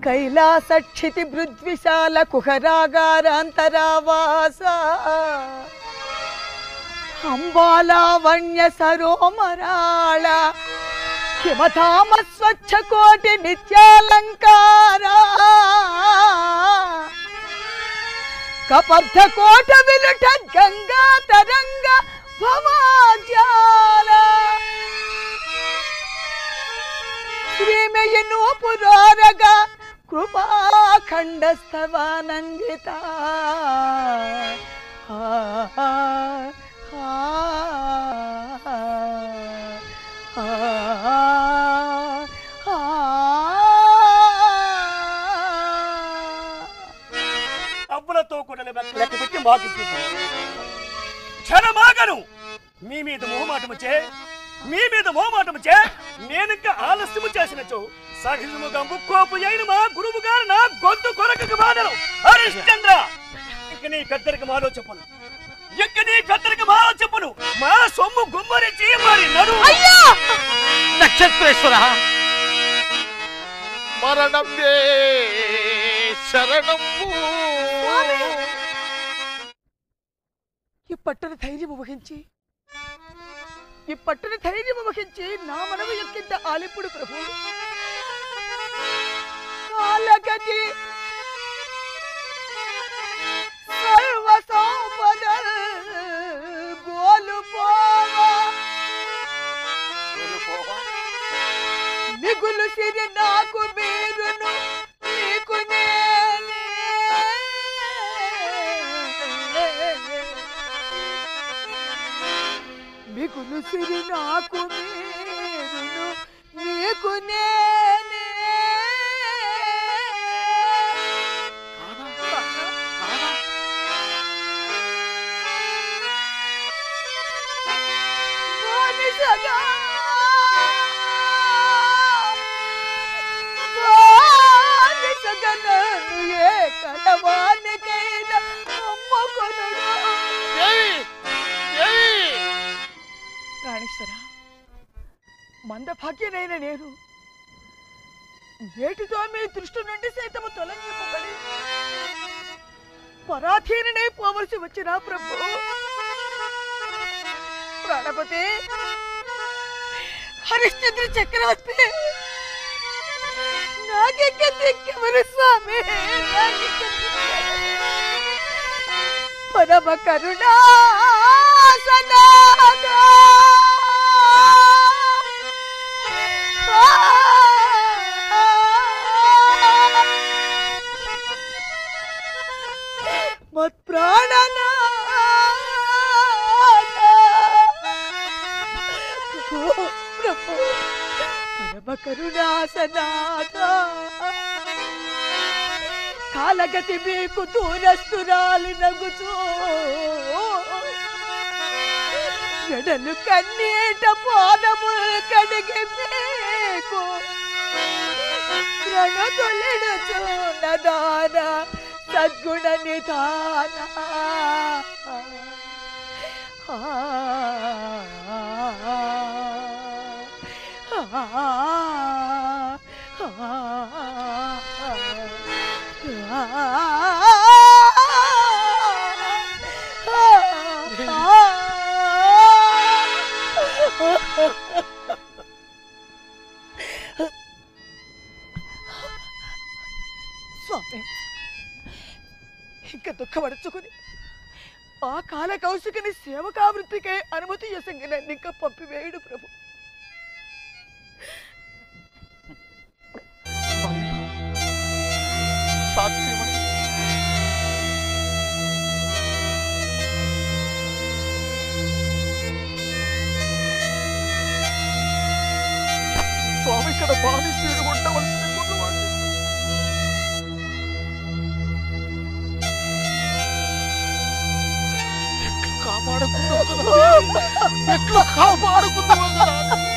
కైలాసక్షితి బృద్విశాల కుహరాగారాంతరావాస అంబాలావణ్య సరోమరాళ హిమధామ స్వచ్ఛ కోటి నిత్యాలంకార కపర్ధ కోట విలుట గంగా తరంగ భవాజాల శ్రీమయను పురారగ కృపాఖండస్థవానందిత ఆ, ఆ, ఆ, ఆ. అబ్బులతో కూడా లెక్క పెట్టి మాకు క్షణమాగను మీ మీద మొహమాటము చే మీ మీద మొహమాటము చే నేనింకా ఆలస్యము చేసినచో సహితముగా ముక్కోపు అయిన మా గురువు గారు నా గొంతు కొరకకు బాధను హరిశ్చంద్ర ఇక నీ పెద్దరికి మాలో చెప్పను ఇక నీ పెద్దరికి మాలో చెప్పను మా సొమ్ము గుమ్మరించి మరి నడు నక్షత్రేశ్వర మరణమే శరణము ఈ పట్టున ధైర్యము వహించి ఈ పట్టున ధైర్యము వహించి నా మనవి ఎక్కింత ఆలిపుడు ప్రభు కాలగతి సర్వ సంపదల్ గోలుపోవా మిగులు సిరి నాకు మీరును నీకు నేనే మిగులు సిరి నాకు మీరును నీకు నేనే బానిసగా బానిసగా నన్ను ఏ కడవానికైనా అమ్మకొనుడు ప్రాణేశ్వర మందభాగ్యనైన నేను నేటితో మీ దృష్టి నుండి సైతము తొలగింపబడి పరాధీనై పోవలసి వచ్చిన ప్రభు ప్రాణపతి హరిశ్చంద్ర చక్రవర్తి నాకెక్క దిక్కెవరు స్వామి నాకెక్క దిక్కెవరు? పరమ కరుణా సనాథ. మత్ప్రాణనాథ. ప్రభు, పరమ కరుణాసనాథ కాలగతి మీకు దూరస్తురాలి నగుచూ ఎడలు కన్నీట పాదము కడిగి మీకు రణదొలిడుచున్నదాన సద్గుణ నిధాన స్వామి ఇంకా దుఃఖపడుచుకుని ఆ కాల కౌశికని సేవకావృత్తికై అనుమతి చేసంగి నన్ను ఇంకా పంపివేయుడు ప్రభు సాధ్యమని స్వామి ఇక్కడ బానిసీడు ఉండవలసిన గురువాణ్ణి ఎట్లు కాపాడుకుందావు కదా? ఎట్లు కాపాడుకుందావు కదా?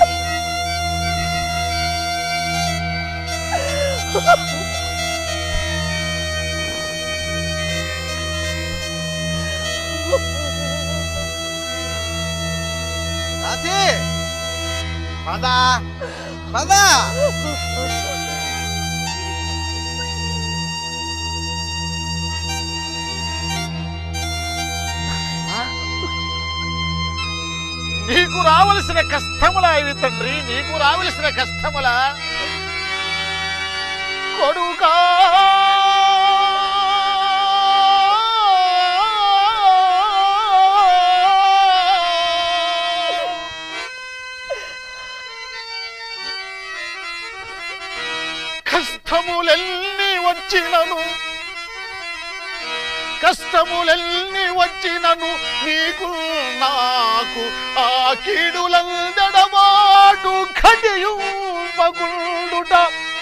దాసి పద పద రావలసిన కష్టములా ఇవి తండ్రి నీకు రావలసిన కష్టములా కొడుకా కష్టములెన్ని వచ్చినను కష్టములెన్ని వచ్చినను నీకు నాకు ఆ కీడులందడవాడు ఖడియు మగుండుట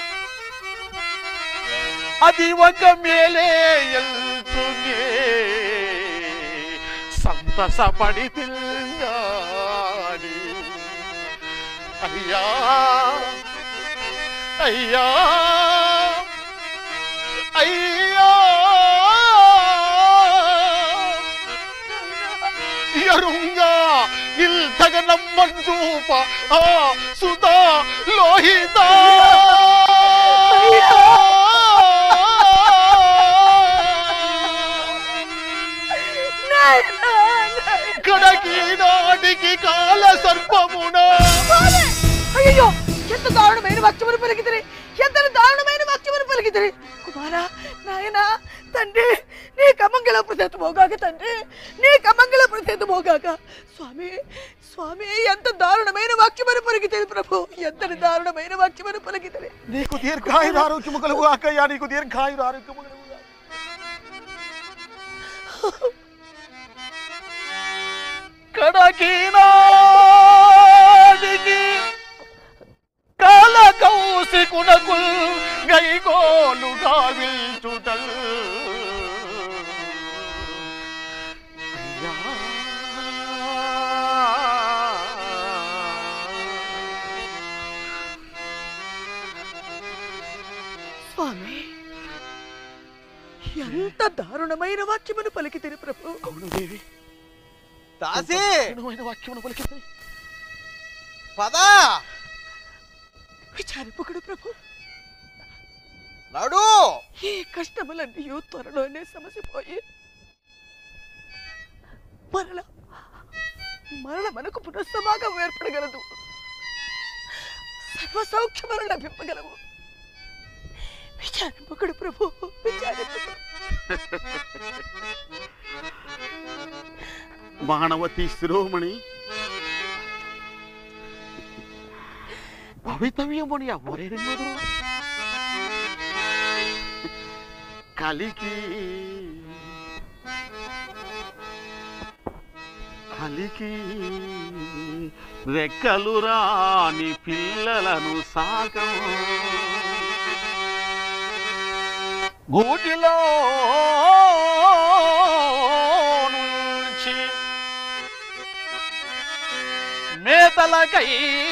అది ఒక మేలే ఎల్తునే సంతసపడి తిల్లాడి అయ్యా అయ్యా అయ్యా ఎరుంగా ఇల్తగ నమ్మంజూప ఆ సుధా లోహిత నాయనా, నాయనా. కడకి నాటికి కాల సర్పమున అయ్యో ఎంత దారుణమైన వాక్యమును పలికిదిరి ఎంత దారుణమైన వాక్యమును పలికిదిరి కుమారా నాయనా తండ్రి నీ కమంగళ ప్రసేత మోగాక తండ్రి నీ కమంగళ ప్రసేత మోగాక స్వామి స్వామి ఎంత దారుణమైన వాక్యమును పలికితిరి ప్రభు ఎంతటి దారుణమైన వాక్యమును పలికితిరి నీకు దీర్ఘాయుర ఆరోగ్యము కలుగు అక్కయ్యా నీకు దీర్ఘాయుర ఆరోగ్యము కలుగు కడకి నాటికి కాల కౌసి కునకుల్ గైగోలు గావిల్చుటల్ స్వామి ఎంత దారుణమైన వాక్యమును పలికితిరి ప్రభు అవును దేవి దాసి కఠినమైన వాక్యమును పలికింది పదా విచారింపకుడు ప్రభు నడు ఈ కష్టములన్నీ త్వరలోనే సమసిపోయి మరల మరల మనకు పునఃసమాగం ఏర్పడగలదు సర్వ సౌఖ్యములు లభింపగలవు విచారింపకుడు ప్రభు విచారింపకుడు మానవతి శిరోమణి భవితవ్యముని ఎవరెన్నదు కలికి కలికి రెక్కలు రాని పిల్లలను సాగం గూటిలో నుంచి మేతలకై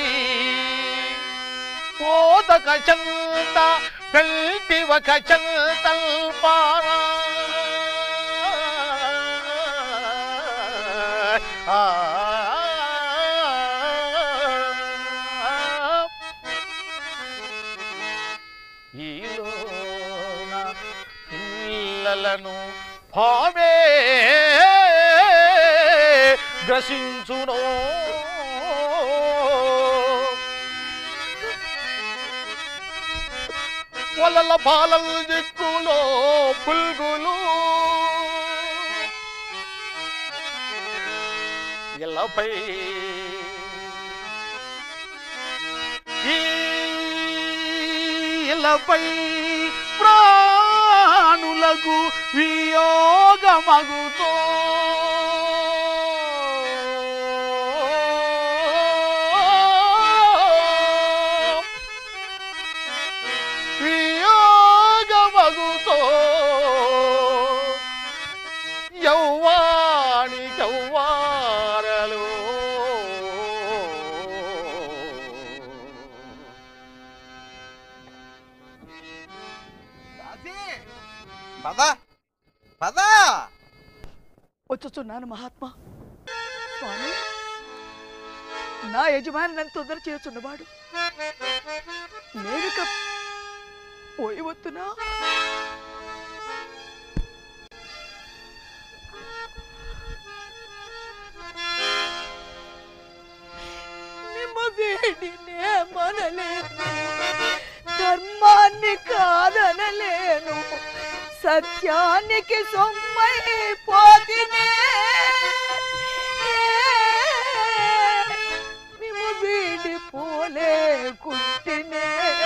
పోతక చంత పెల్టి ఒక చంతల్పారా ఆ ఈలోన పిల్లలను పామే గ్రసించునో వలల పాలల దిక్కులో పుల్గులు ఇలపై ఈ ఇలపై ప్రాణులకు వియోగమగుతో వియోగమగుతో యౌవాణి కౌవారలు దాసి పదా పదా వచ్చుచున్నాను మహాత్మా స్వామి నా యజమాని నన్ను తొందర చేస్తున్నవాడు నేను పోయి వస్తున్నా వీడినే మనలేను ధర్మాన్ని కాదనలేను సత్యానికి సొమ్మై పోతినే మేము వీడి పోలే కుంటినే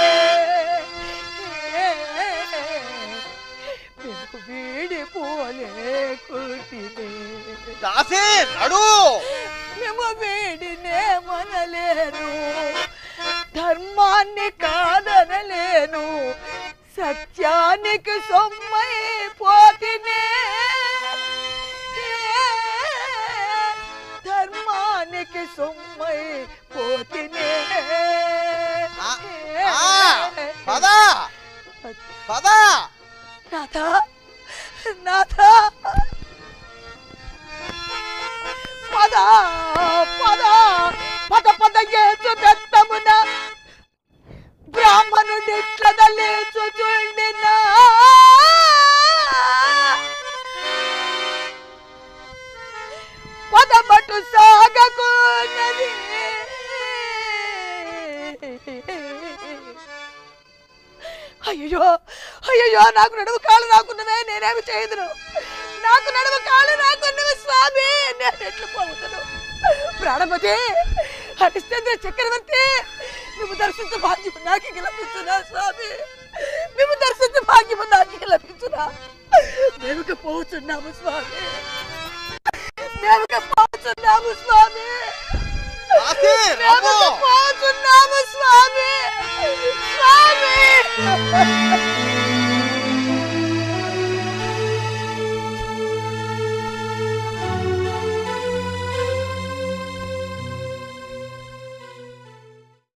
మేము వీడి పోలే కుంటినే దాసి నడు మేము వీడినే మనలేను ధర్మాన్ని కాదనలేను సత్యానికి సొమ్మై పోతినే ధర్మానికి సొమ్మై పోతినే ఆ, ఆ, పద పద నాథ నాథ పద పద పద పద ఏచు బెత్తమున బ్రాహ్మణుడిట్ల లేచు చూడినా పదమటు సాగకున్నది అయ్యో అయ్యో నాకు నడువు కాలు నాకున్నవే నేనేమి చేయదును నాకు నడువు కాలు నాకున్నవి స్వామి నేను ఎట్లు పోవుతాను ప్రాణపతి హరిశ్చంద్ర చక్రవర్తి మేము దర్శించ భాగ్యము నాకు లభించునా స్వామి మేము దర్శించ భాగ్యము నాకు లభించునా మేముకి పోతున్నాము స్వామి మేముకి పోతున్నాము స్వామి దాసి రమ్ము మేముకి పోతున్నాము స్వామి స్వామి